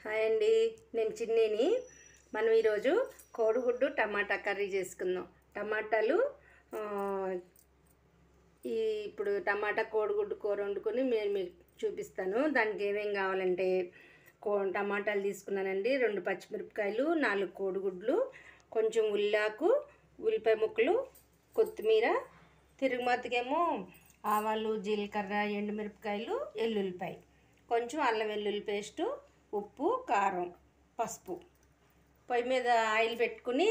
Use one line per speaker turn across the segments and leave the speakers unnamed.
hi అండి నేను చిన్నీని మనం ఈరోజు కోడిగుడ్డు టమాటా కర్రీ చేసుకుందాం టమాటాలు ఆ, ఈ ఇప్పుడు టమాటా కోడిగుడ్డు కూర వండుకొని నేను మీకు చూపిస్తాను దానికి ఏమేం కావాలంటే కో టమాటాలు తీసుకున్నానండి రెండు పచ్చిమిరపకాయలు నాలుగు కోడిగుడ్లు కొంచెం ఉల్లాకు ఉల్లిపాయ ముక్కలు కొత్తిమీర తిరుగుమాతకేమో ఆవాలు జీలకర్ర ఎండుమిరపకాయలు ఎల్లుల్లిపాయ కొంచెం అల్లం వెల్లుల్లి పేస్టు ఉప్పు కారం పసుపు పొయ్యి మీద ఆయిల్ పెట్టుకుని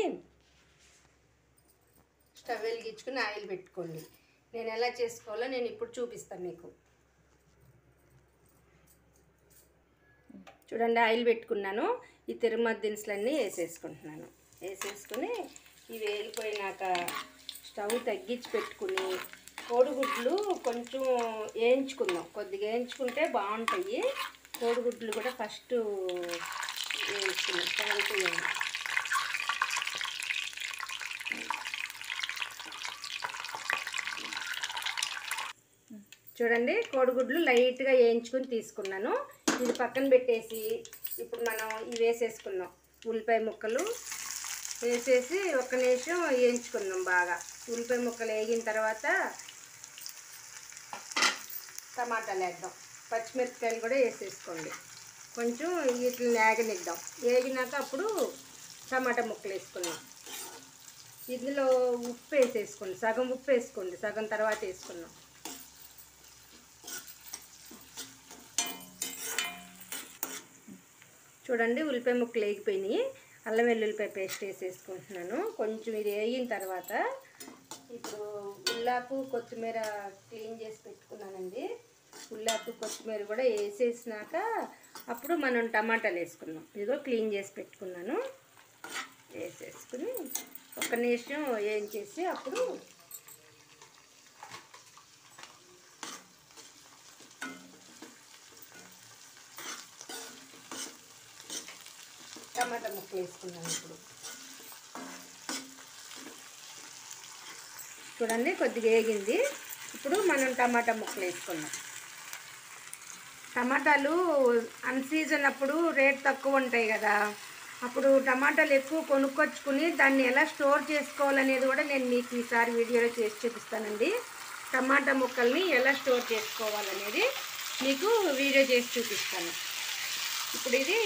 స్టవ్ వెలిగించుకుని ఆయిల్ పెట్టుకోండి నేను ఎలా చేసుకోవాలో నేను ఇప్పుడు చూపిస్తాను మీకు చూడండి ఆయిల్ పెట్టుకున్నాను ఈ తిరుమల దినుసులన్నీ వేసేసుకుంటున్నాను వేసేసుకుని ఇవి వేగిపోయినాక స్టవ్ తగ్గించి పెట్టుకుని కోడిగుడ్లు కొంచెం వేయించుకుందాం కొద్దిగా వేయించుకుంటే బాగుంటాయి కోడిగుడ్లు కూడా ఫస్ట్ వేయించుకున్నాం కాలిపోయాను చూడండి కోడిగుడ్లు లైట్గా వేయించుకుని తీసుకున్నాను ఇది పక్కన పెట్టేసి ఇప్పుడు మనం ఇవి వేసేసుకున్నాం ఉల్లిపాయ ముక్కలు వేసేసి ఒక్క నిమిషం వేయించుకుందాం బాగా ఉల్లిపాయ ముక్కలు వేగిన తర్వాత టమాటాలు వేద్దాం పచ్చిమిరపకాయలు కూడా వేసేసుకోండి కొంచెం వీటిని వేగనిద్దాం వేగినాక అప్పుడు టమాటా ముక్కలు వేసుకుందాం ఇందులో ఉప్పు వేసేసుకోండి సగం ఉప్పు వేసుకోండి సగం తర్వాత వేసుకుందాం చూడండి ఉల్లిపాయ ముక్కలు వేగిపోయినాయి అల్లం వెల్లుల్లిపాయ పేస్ట్ వేసేసుకుంటున్నాను కొంచెం ఇది వేగిన తర్వాత ఇప్పుడు ఉల్లాకు కొత్తిమీర క్లీన్ చేసి పెట్టుకున్నానండి ఉల్లాకు కొత్తిమీర కూడా వేసేసినాక అప్పుడు మనం టమాటాలు వేసుకున్నాం ఇదిగో క్లీన్ చేసి పెట్టుకున్నాను వేసేసుకుని ఒక నిమిషం ఏం చేసి అప్పుడు టమాటా ముక్కలు వేసుకున్నాను ఇప్పుడు చూడండి కొద్దిగా వేగింది ఇప్పుడు మనం టమాటా ముక్కలు వేసుకుందాం టమాటాలు అన్ సీజన్ అప్పుడు రేట్ తక్కువ ఉంటాయి కదా అప్పుడు టమాటాలు ఎక్కువ కొనుక్కొచ్చుకుని దాన్ని ఎలా స్టోర్ చేసుకోవాలనేది కూడా నేను మీకు ఈసారి వీడియోలో చేసి చూపిస్తానండి టమాటా ముక్కల్ని ఎలా స్టోర్ చేసుకోవాలనేది మీకు వీడియో చేసి చూపిస్తాను ఇప్పుడు ఇది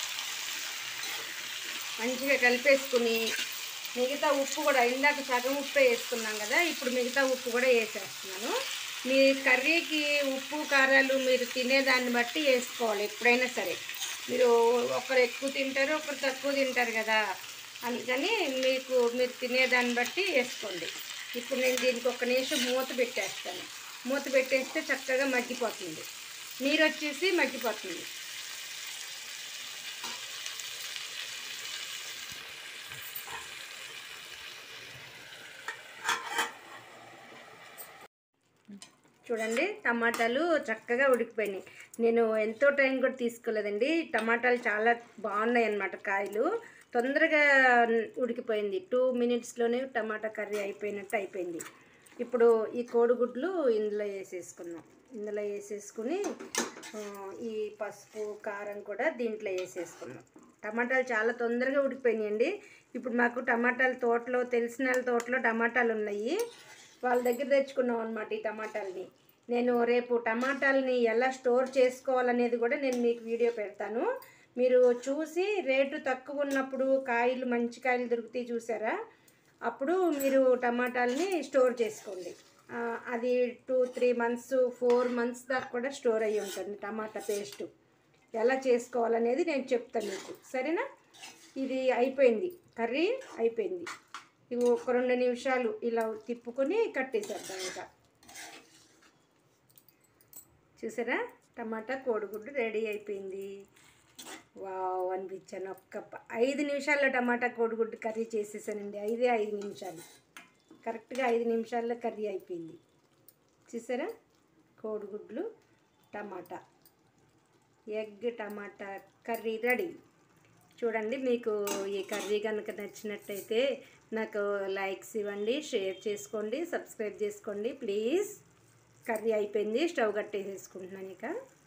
మంచిగా కలిపేసుకుని మిగతా ఉప్పు కూడా ఇందాక సగం ఉప్పు వేసుకున్నాం కదా ఇప్పుడు మిగతా ఉప్పు కూడా వేసేస్తున్నాను మీ కర్రీకి ఉప్పు కారాలు మీరు తినేదాన్ని బట్టి వేసుకోవాలి ఎప్పుడైనా సరే మీరు ఒకరు ఎక్కువ తింటారు ఒకరు తక్కువ తింటారు కదా అందుకని మీకు మీరు తినేదాన్ని బట్టి వేసుకోండి ఇప్పుడు నేను దీనికి ఒక నిమిషం మూత పెట్టేస్తాను మూత పెట్టేస్తే చక్కగా మగ్గిపోతుంది నీరు వచ్చేసి మగ్గిపోతుంది చూడండి టమాటాలు చక్కగా ఉడికిపోయినాయి నేను ఎంతో టైం కూడా తీసుకోలేదండి టమాటాలు చాలా బాగున్నాయి అన్నమాట కాయలు తొందరగా ఉడికిపోయింది టూ మినిట్స్లోనే టమాటా కర్రీ అయిపోయినట్టు అయిపోయింది ఇప్పుడు ఈ కోడిగుడ్లు ఇందులో వేసేసుకున్నాం ఇందులో వేసేసుకుని ఆ, ఈ పసుపు కారం కూడా దీంట్లో వేసేసుకున్నాం టమాటాలు చాలా తొందరగా ఉడికిపోయినాయండి ఇప్పుడు మాకు టమాటాలు తోటలో తెలిసిన వాళ్ళ తోటలో టమాటాలు ఉన్నాయి వాళ్ళ దగ్గర తెచ్చుకున్నాం అనమాట ఈ టమాటాలని నేను రేపు టమాటాలని ఎలా స్టోర్ చేసుకోవాలనేది కూడా నేను మీకు వీడియో పెడతాను మీరు చూసి రేటు తక్కువ ఉన్నప్పుడు కాయలు మంచి కాయలు దొరుకుతాయి చూసారా అప్పుడు మీరు టమాటాలని స్టోర్ చేసుకోండి ఆ, అది two three months four months దాకా కూడా స్టోర్ అయ్యి ఉంటుంది టమాటా పేస్టు ఎలా చేసుకోవాలనేది నేను చెప్తాను మీకు సరేనా ఇది అయిపోయింది కర్రీ అయిపోయింది ఇవి ఒక రెండు నిమిషాలు ఇలా తిప్పుకొని కట్టేసేద్దాం ఇంకా చూసారా టమాటా కోడిగుడ్డు రెడీ అయిపోయింది వావ్ అనిపించాను ఒక్క ప- ఐదు నిమిషాల్లో టమాటా కోడిగుడ్డు కర్రీ చేసేసానండి ఐదే ఐదు నిమిషాలు కరెక్ట్గా ఐదు నిమిషాల్లో కర్రీ అయిపోయింది చూసారా కోడిగుడ్లు tomato egg tomato curry ready చూడండి మీకు ఈ కర్రీ కనుక నచ్చినట్టయితే నాకు లైక్స్ ఇవ్వండి షేర్ చేసుకోండి సబ్స్క్రైబ్ చేసుకోండి ప్లీజ్ కర్రీ అయిపోయింది స్టవ్ కట్టేసేసుకుంటున్నాను ఇక